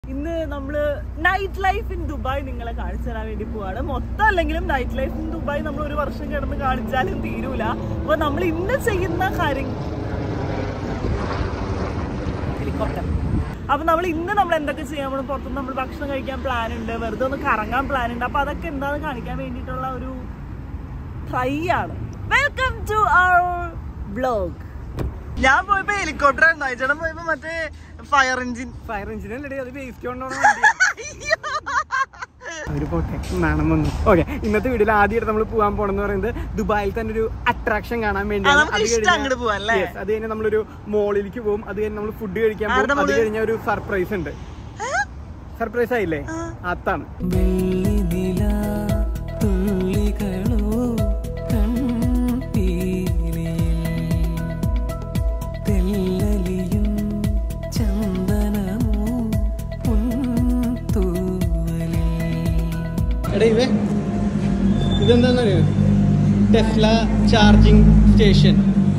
ഇന്ന് നമ്മള് night life in Dubai നിങ്ങളെ കാണിച്ചു തരാൻ വേണ്ടി പോവാണ് മൊത്തം അല്ലെങ്കിലും നൈറ്റ് ലൈഫ് ഇൻ ദുബായ് നമ്മൾ ഒരു വർഷം കിടന്ന് കാണിച്ചാലും തീരൂല അപ്പൊ നമ്മൾ ഇന്ന് ചെയ്യുന്ന കാര്യം ഹെലികോപ്റ്റർ അപ്പൊ നമ്മൾ ഇന്ന് നമ്മൾ എന്തൊക്കെ ചെയ്യാൻ പോകണം പുറത്തുനിന്ന് നമ്മൾ ഭക്ഷണം കഴിക്കാൻ പ്ലാൻ ഉണ്ട് വെറുതെ ഒന്ന് കറങ്ങാൻ പ്ലാൻ ഉണ്ട് അപ്പൊ അതൊക്കെ എന്താണെന്ന് കാണിക്കാൻ വേണ്ടിയിട്ടുള്ള ഒരു ട്രൈ ആണ് വെൽക്കം ടു അവർ വ്ലോഗ് ഞാൻ പോയപ്പോ ഹെലികോപ്റ്റർ ആയിരുന്നു അയച്ചേട്ടൻ പോയപ്പോ മറ്റേ ഫയർ എഞ്ചിൻ ഫയർ എഞ്ചിൻ അല്ലേ അത് വേസ്റ്റ് കൊണ്ടുപോകണം അവര് പോട്ടെ നാണം വന്നു ഓക്കെ ഇന്നത്തെ വീഡിയോയിൽ ആദ്യമായിട്ട് നമ്മൾ പോകാൻ പോണെന്ന് പറയുന്നത് ദുബായിൽ തന്നെ ഒരു അട്രാക്ഷൻ കാണാൻ ആ, വേണ്ടിയാണ് നമുക്ക് ഇഷ്ടം അങ്ങോട്ട് പോവാം, അല്ലേ? Yes, അത് കഴിഞ്ഞ് നമ്മളൊരു മോളിലേക്ക് പോകും അത് കഴിഞ്ഞ് നമ്മൾ ഫുഡ് കഴിക്കാൻ ആരുടെ പോകും അത് മോള്? കഴിഞ്ഞ ഒരു സർപ്രൈസ് ഉണ്ട് സർപ്രൈസ് ആയില്ലേ അതാണ് എടാ ഇവേ ഇതെന്താന്നറിയോ ടെസ്ല ചാർജിങ് സ്റ്റേഷൻ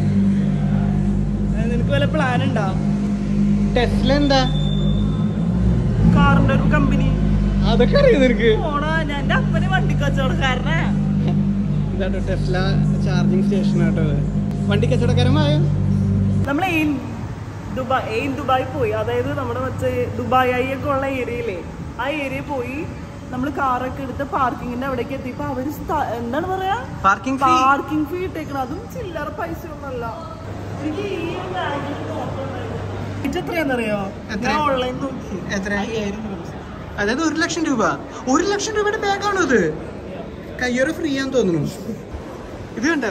നിനക്ക് വല്ല പ്ലാൻ ഉണ്ടോ ടെസ്ല എന്താ കാറിന്റെ ഒരു കമ്പനി അതൊക്കെ അറിയോ നിനക്ക് പോണാ ഞാൻ എന്റെ അപ്പന് വണ്ടി കച്ചവടക്കാരനാ ഇതാട്ടോ ടെസ്ല ചാർജിങ് സ്റ്റേഷൻ ആട്ടോ ഇത്. വണ്ടി കച്ചവടക്കാരമായോ നമ്മൾ എയിൻ ദുബായ് എയിൻ ദുബായ് പോയി അതായത് നമ്മുടെ മറ്റേ ദുബായ് ഐ ഒക്കെ ഉള്ള ഏരിയയിലെ ആ ഏരിയ പോയി നമ്മൾ കാറൊക്കെ എടുത്ത് പാർക്കിങ്ങിന്റെ അവിടേക്ക് എത്തിയപ്പോ അവര് സ്ഥ- എന്താണ് പറയാ പാർക്കിംഗ് പാർക്കിംഗ് ഫീ ഇട്ടേക്കണം അതും ചില്ലറ പൈസ ഒന്നല്ല എനിക്ക് ഈ ബാഗിൽ നോക്കണ്ടായിരുന്നു എത്രയാണെന്നറിയോ എത്ര? ഞാൻ ഓൺലൈൻ നോക്കി എത്ര? അയ്യായിരം രൂപ അതായത് ഒരു ലക്ഷം രൂപ ഒരു ലക്ഷം രൂപയുടെ ബാഗാണോ ഇത് കയ്യേറ് ഫ്രീ ആന്ന് തോന്നുന്നു ഇത് കണ്ട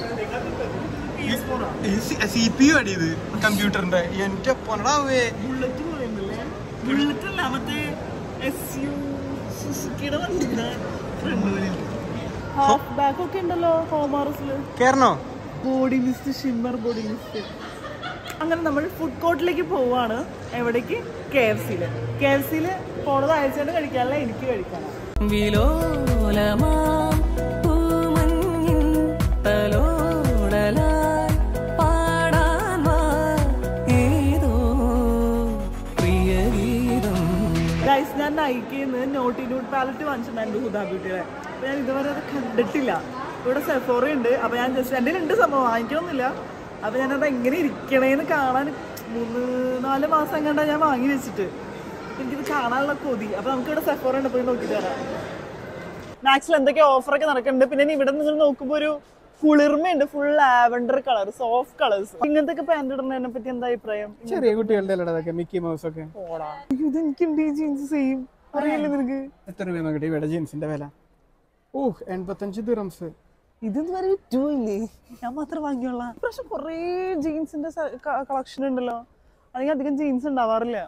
സി പി യു അടി ഇത് കമ്പ്യൂട്ടറിന്റെ എന്റെ പൊന്നടാവേ ബുള്ളറ്റ് പറയുന്നില്ലേ ബുള്ളറ്റ് അല്ല മറ്റേ എസ് യു സുസുക്കിയുടെ വണ്ടിയുടെ ഫ്രണ്ട് ഹാഫ് ബാക്ക് ഒക്കെ ഉണ്ടല്ലോ ഹോമാറസില് കേറണോ body mist shimmer body mist അങ്ങനെ നമ്മൾ ഫുഡ് കോർട്ടിലേക്ക് പോവാണ് എവിടേക്ക് കെ എഫ് സിയില് കെ എഫ് സിയില് പോണത് അയച്ചാണ്ട് കഴിക്കാനല്ല എനിക്ക് കഴിക്കാനാണ് വിലോലമാം പൂമഞ്ഞിൻ തലോടലായി പാടാൻ വാ ഏതോ പ്രിയഗീതം ഗൈസ് ഞാൻ നയിക്കുന്ന നോട്ടി ന്യൂട്ട് പാലറ്റ് വാങ്ങിച്ചിട്ടുണ്ടായിരുന്നു ഹുദാ ബ്യൂട്ടിയുടെ അപ്പൊ ഞാൻ ഇതുവരെ അത് കണ്ടിട്ടില്ല ഇവിടെ സെഫോറ ഉണ്ട് അപ്പൊ ഞാൻ ജസ്റ്റ് എൻ്റെ ഉണ്ട് സംഭവം വാങ്ങിക്കണമെന്നില്ല അപ്പൊ ഞാനത് എങ്ങനെ ഇരിക്കണേന്ന് കാണാൻ മൂന്ന് നാല് മാസം കണ്ടാ ഞാൻ വാങ്ങി വെച്ചിട്ട് എനിക്കിത് കാണാനുള്ള കൊതി അപ്പൊ നമുക്ക് ഇവിടെ സെഫോറ ഉണ്ട് പോയി നോക്കിട്ട് വരാം മാക്സിൽ എന്തൊക്കെ ഓഫറൊക്കെ നടക്കുന്നുണ്ട് പിന്നെ ഇനി ഇവിടെ നിങ്ങൾ നോക്കുമ്പോ ഒരു കുളിർമയുണ്ട് full lavender colour soft colours ഇങ്ങനത്തെ ഒക്കെ പാന്റ് ഇടുന്നതിനെ പറ്റി എന്താ അഭിപ്രായം ചെറിയ കുട്ടികളുടെ അല്ലടാ അതൊക്കെ മിക്കി മൗസ് ഒക്കെ പോടാ ഇത് എനിക്കുണ്ട് ഈ ജീൻസ് സെയിം അറിയില്ലേ നിനക്ക് എത്ര രൂപ നോക്കട്ടെ ഇവിടെ ജീൻസിന്റെ വില ഓ എൺപത്തഞ്ച് ദിറംസ് ഇതെന്ന് വരെ വിറ്റുപോയില്ലേ ഞാൻ മാത്രം വാങ്ങിയോളാം പക്ഷെ കുറേ ജീൻസിന്റെ കളക്ഷൻ ഉണ്ടല്ലോ അല്ലെങ്കിൽ അധികം ജീൻസ് ഉണ്ടാവാറില്ല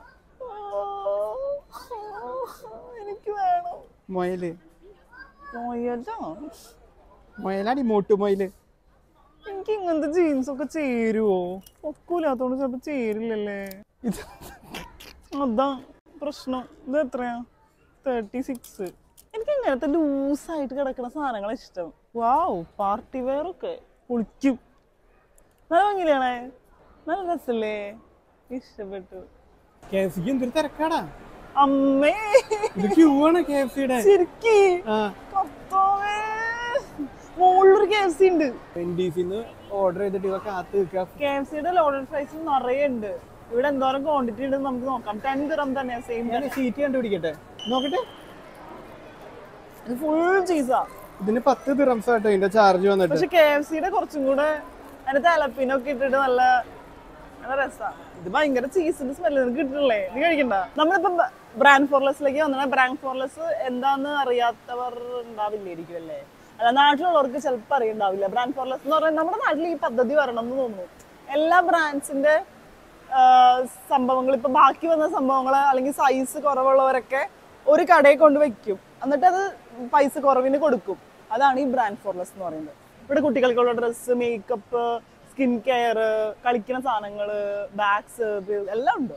എനിക്ക് വേണം മൊയല് പോയല്ലോ മൊയലാടി മോട്ടു മൊയല് എനിക്ക് ഇങ്ങനത്തെ ജീൻസ് ഒക്കെ ചേരുവോ ഒക്കൂലാത്തോണ്ട് ചിലപ്പോ ചേരില്ലല്ലേ ഇത് അതാ പ്രശ്നം ഇത് എത്രയാ തേർട്ടി സിക്സ് എനിക്ക് ഇങ്ങനത്തെ ലൂസായിട്ട് കിടക്കുന്ന സാധനങ്ങളാണ് ഇഷ്ടം വാവ് പാർട്ടി വെയർ ഒക്കെ പൊളിക്കും നല്ല ഭംഗിയിലാണേ നല്ല രസല്ലേ ഇഷ്ടപ്പെട്ടു കെ എഫ് സിക്ക് എന്തൊരു തിരക്കാടാ അമ്മേ ഇത് ക്യൂ ആണ് കെ എഫ് സിയുടെ ശരിക്ക് ആ കർത്താവേ. മുകളിലൊരു കെ എഫ് സി ഉണ്ട് എൻ ഡി സിന്ന് ഓർഡർ ചെയ്തിട്ട് ഇവ കാത്ത് നിൽക്കുക കെ എഫ് സിയുടെ ലോഡഡ് പ്രൈസ് നിറയെ ഉണ്ട് ഇവിടെ എന്തോരം ക്വാണ്ടിറ്റി ഉണ്ടെന്ന് നമുക്ക് നോക്കാം ടെൻ ദിറം തന്നെയാ സെയിം ഞാൻ സീറ്റ് കണ്ടുപിടിക്കട്ടെ നോക്കട്ടെ ഇത് ഫുൾ ചീസാ ഇതിന് പത്ത് ദിറംസ് ആട്ടോ ഇതിന്റെ ചാർജ് വന്നിട്ട് പക്ഷെ കെ എഫ് സിയുടെ കുറച്ചും കൂടെ അതിന്റെ തലപ്പിനൊക്കെ ഇട്ടിട്ട് നല്ല നല്ല രസാ ഇത് ഭയങ്കര ചീസിന്റെ സ്മെല്ല് നിനക്ക് കിട്ടില്ലേ നീ കഴിക്കണ്ട നമ്മളിപ്പോ ബ്രാൻഡ് ഫോർലെസിലേക്ക് വന്നാൽ ബ്രാൻഡ് ഫോർലെസ് എന്താന്ന് അറിയാത്തവർ ഉണ്ടാവില്ലായിരിക്കും അല്ലേ അല്ല നാട്ടിലുള്ളവർക്ക് ചിലപ്പോൾ അറിയണ്ടാവില്ല ബ്രാൻഡ് ഫോർലെസ് എന്ന് പറയുന്നത് നമ്മുടെ നാട്ടിൽ ഈ പദ്ധതി വരണം എന്ന് തോന്നുന്നു എല്ലാ ബ്രാൻഡ്സിന്റെ സംഭവങ്ങൾ ഇപ്പൊ ബാക്കി വന്ന സംഭവങ്ങൾ അല്ലെങ്കിൽ സൈസ് കുറവുള്ളവരൊക്കെ ഒരു കടയിൽ കൊണ്ട് വെക്കും എന്നിട്ട് അത് പൈസ കുറവിന് കൊടുക്കും അതാണ് ഈ ബ്രാൻഡ് ഫോർലെസ് എന്ന് പറയുന്നത് ഇവിടെ കുട്ടികൾക്കുള്ള ഡ്രസ്സ് മേക്കപ്പ് സ്കിൻ കെയർ കളിക്കുന്ന സാധനങ്ങള് ബാഗ്സ് എല്ലാം ഉണ്ട്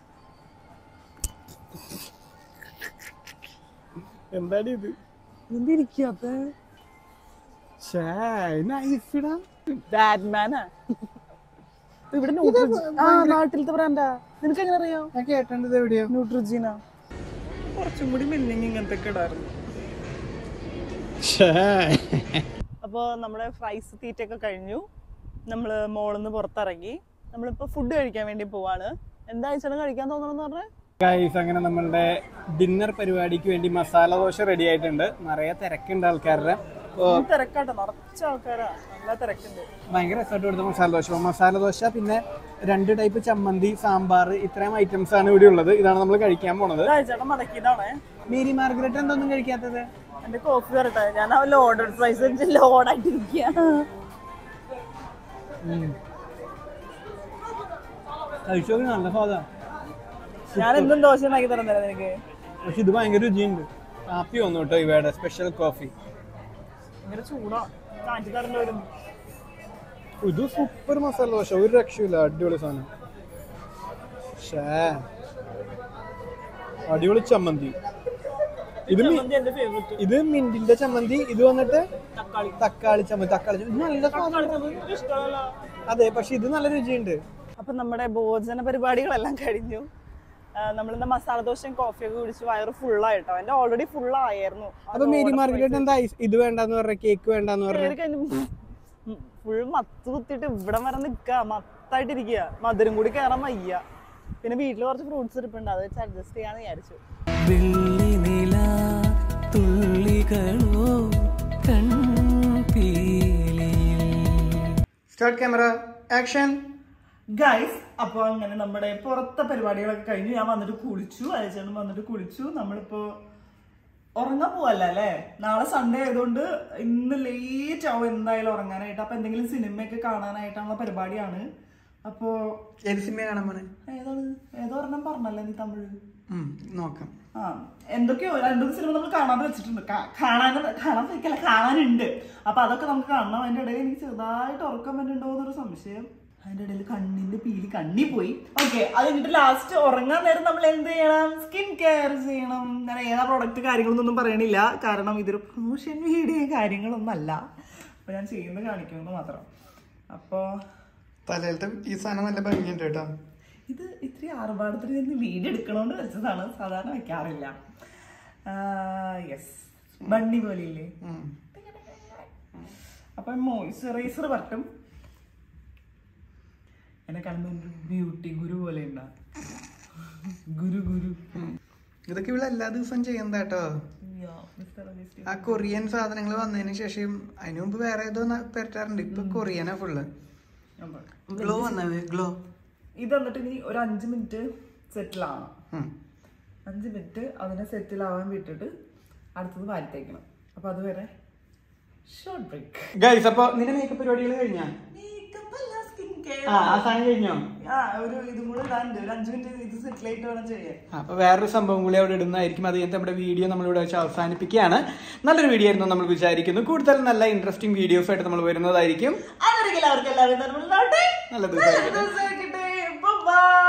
എന്താണ് ഇത് എന്തിരിക്കാത്ത നൈസിടാ ബാറ്റ്മാനാ ഇവിടെ ന്യൂട്രിജി ആ നാട്ടിലത്തെ ബ്രാൻഡാ നിനക്ക് എങ്ങനെ അറിയാം ഞാൻ കേട്ടത് എവിടെയോ ന്യൂട്രിജീന കുറച്ചും കൂടി മെല്ലിങ് ഇങ്ങനത്തെ ഒക്കെ ഇടായിരുന്നു അപ്പോൾ നമ്മുടെ ഫ്രൈസ് തീറ്റൊക്കെ കഴിഞ്ഞു നമ്മൾ മോളിൽ നിന്ന് പുറത്തിറങ്ങി നമ്മളിപ്പോൾ ഫുഡ് കഴിക്കാൻ വേണ്ടി പോവാണ് എന്താ വെച്ചാൽ കഴിക്കാൻ തോന്നണമെന്ന് പറഞ്ഞാൽ ഗൈസ് അങ്ങനെ നമ്മളുടെ ഡിന്നർ പരിപാടിക്ക് വേണ്ടി മസാല ദോശ റെഡി ആയിട്ടുണ്ട് നിറയെ തിരക്കുണ്ട് ആൾക്കാരുടെ അപ്പോൾ തിരക്കാട്ടോ നിറച്ച ആൾക്കാരാ നല്ല തിരക്കുണ്ട് ഭയങ്കര രസമായിട്ട് കൊടുത്ത മസാല ദോശ അപ്പോൾ മസാല ദോശ പിന്നെ രണ്ട് ടൈപ്പ് ചമ്മന്തി സാമ്പാർ ഇത്രയും ഐറ്റംസ് ആണ് ഇവിടെ ഉള്ളത് ഇതാണ് നമ്മൾ കഴിക്കാൻ പോണത് ചേട്ടൻ മടക്കിയതാണേ മേരി മാർഗരറ്റ് എന്തൊന്നും കഴിക്കാത്തത് എന്റെ കോഫി വരട്ടെ ഞാൻ ആ ലോഡഡ് പ്രൈസ് ലോഡായിട്ടിരിക്കുക കഴിച്ചു നോക്കി നല്ല സ്വാദാ ഞാൻ എന്തും ദോശ ഉണ്ടാക്കി തരാൻ തരാം നിനക്ക് പക്ഷെ ഇത് ഭയങ്കര രുചിയുണ്ട് കാപ്പി വന്നു കേട്ടോ ഇവയുടെ സ്പെഷ്യൽ കോഫി ഭയങ്കര ചൂടാ കാഞ്ചി തരേണ്ട വരും ഇത് സൂപ്പർ മസാല ദോശ ഒരു രക്ഷയില്ല അടിപൊളി സാധനം ഷേ അടിപൊളി ചമ്മന്തി ഇത് മി- ചമ്മന്തി എന്റെ ഫേവറേറ്റ് ഇത് മിന്റിന്റെ ചമ്മന്തി ഇത് വന്നിട്ട് തക്കാളി തക്കാളി ചമ്മന്തി തക്കാളി ചമ്മന്തി. ഇത് നല്ല സ്വാദാണ്. ഇഷ്ടമല്ല അതെ പക്ഷെ ഇത് നല്ല രുചിയുണ്ട് അപ്പൊ നമ്മുടെ ഭോജന പരിപാടികളെല്ലാം കഴിഞ്ഞു നമ്മളിന്ന് മസാല ദോശയും കോഫിയൊക്കെ കുടിച്ച് വയറ് ഫുള്ളായിട്ടോ എന്റെ ഓൾറെഡി ഫുള്ളായിരുന്നു അപ്പൊ മേരി മാർഗരറ്റ് എന്താ ഐസ് ഇത് വേണ്ടെന്ന് പറഞ്ഞ കേക്ക് വേണ്ടെന്ന് പറഞ്ഞ ഫുൾ മത്ത് കുത്തിയിട്ട് ഇവിടെ വരെ നിക്ക മത്തായിട്ടിരിക്കുക മധുരം കൂടി കയറാൻ വയ്യ പിന്നെ വീട്ടിൽ കുറച്ച് ഫ്രൂട്ട്സ് ഇരിപ്പുണ്ട് അത് വെച്ച് അഡ്ജസ്റ്റ് ചെയ്യാന്ന് വിചാരിച്ചു വെള്ളി നില തുള്ളികളോ കൺപീലിയിൽ സ്റ്റാർട്ട് ക്യാമറ ആക്ഷൻ ഗൈസ് അപ്പോൾ അങ്ങനെ നമ്മുടെ പുറത്തെ പരിപാടികളൊക്കെ കഴിഞ്ഞു ഞാൻ വന്നിട്ട് കുളിച്ചു അയച്ചേട്ടൻ വന്നിട്ട് കുളിച്ചു നമ്മളിപ്പോ ഉറങ്ങാൻ പോവല്ല അല്ലേ നാളെ സൺഡേ ആയതുകൊണ്ട് ഇന്ന് ലേറ്റ് ആവും എന്തായാലും ഉറങ്ങാനായിട്ട് അപ്പൊ എന്തെങ്കിലും സിനിമയൊക്കെ കാണാനായിട്ടുള്ള പരിപാടിയാണ് അപ്പോ ഏത് സിനിമ കാണാൻ പോണേ ഏതാണ് ഏതോ ഒരെണ്ണം പറഞ്ഞല്ലേ നീ തമിഴ് ഉം, നോക്കാം ആ എന്തൊക്കെയോ രണ്ടു സിനിമ നമ്മൾ കാണാതെ വെച്ചിട്ടുണ്ട് കാ- കാണാൻ കാണാൻ വെക്കല കാണാനുണ്ട് അപ്പൊ അതൊക്കെ നമുക്ക് കാണണം അതിന്റെ ഇടയിൽ എനിക്ക് ചെറുതായിട്ട് ഉറക്കം വരുന്നുണ്ടോ എന്നൊരു സംശയം അതിന്റെ ഇടയിൽ കണ്ണിന്റെ പീലി കണ്ണി പോയി ഓക്കെ അത് കഴിഞ്ഞിട്ട് ലാസ്റ്റ് ഉറങ്ങാൻ നേരം നമ്മൾ എന്ത് ചെയ്യണം സ്കിൻ കെയർ ചെയ്യണം ഞാൻ ഏതാ പ്രോഡക്റ്റ് കാര്യങ്ങളൊന്നും പറയണില്ല കാരണം ഇതൊരു പ്രൊമോഷൻ വീഡിയോ കാര്യങ്ങളൊന്നും അല്ല അപ്പൊ ഞാൻ ചെയ്യുന്നത് കാണിക്കുമെന്ന് മാത്രം അപ്പോ തലയിലത്തെ ഈ സാധനം നല്ല ഭംഗിയുണ്ട് കേട്ടോ ഇത് ഇത്തിരി ആർഭാടത്തിൽ നിന്ന് വീഡിയോ എടുക്കണോണ്ട് വെച്ചതാണ് സാധാരണ വെക്കാറില്ല യെസ് ബണ്ണി പോലെയില്ലേ ഉം. അപ്പൊ മോയിസ്ചറൈസർ പറ്റും എന്നെ കാണുമ്പോ ഒരു ബ്യൂട്ടി ഗുരു പോലെ ഉണ്ടാ ഗുരു ഗുരു ഇതൊക്കെ ഇവിടെ എല്ലാ ദിവസവും ചെയ്യുന്നതാ കേട്ടോ Yeah, Mr. Honesty. ആ കൊറിയൻ സാധനങ്ങൾ വന്നതിന് ശേഷം അതിനു മുമ്പ് വേറെ ഏതോ ന- പരട്ടാറുണ്ട് ഇപ്പൊ കൊറിയനാ ഫുള്ള് അപ്പൊ ഗ്ലോ വന്നേ ഗ്ലോ ഇത് എന്നിട്ട് ഇനി ഒരു അഞ്ച് മിനിറ്റ് സെറ്റിൽ ആവണം അഞ്ച് മിനിറ്റ് അതിനെ സെറ്റിൽ ആവാൻ വിട്ടിട്ട് അടുത്തത് വാരി തേക്കണം അപ്പൊ അതുവരെ ഷോർട്ട് ബ്രേക്ക് ഗൈസ് അപ്പൊ നിന്റെ മേക്കപ്പ് പരിപാടികൾ കഴിഞ്ഞാ ആ ആ സാധനം കഴിഞ്ഞോ ആ ഒരു ഇതും കൂടെ ഇടാനുണ്ട് ഒരു അഞ്ച് മിനിറ്റ് ഇത് സെറ്റിൽ ആയിട്ട് വേണം ചെയ്യാൻ അപ്പൊ വേറൊരു സംഭവം കൂടി അവിടെ ഇടുന്നതായിരിക്കും അത് കഴിഞ്ഞിട്ട് നമ്മുടെ വീഡിയോ നമ്മളിവിടെ വെച്ച് അവസാനിപ്പിക്കുകയാണ് നല്ലൊരു വീഡിയോ ആയിരുന്നു നമ്മൾ വിചാരിക്കുന്നു കൂടുതൽ നല്ല ഇൻട്രസ്റ്റിംഗ് വീഡിയോസ് ആയിട്ട് നമ്മൾ വരുന്നതായിരിക്കും അതൊരിക്കലും അവർക്ക് എല്ലാവരും നല്ല ദിവസമായിരിക്കട്ടെ. ദിവസമായിരിക്കട്ടെ ബൈ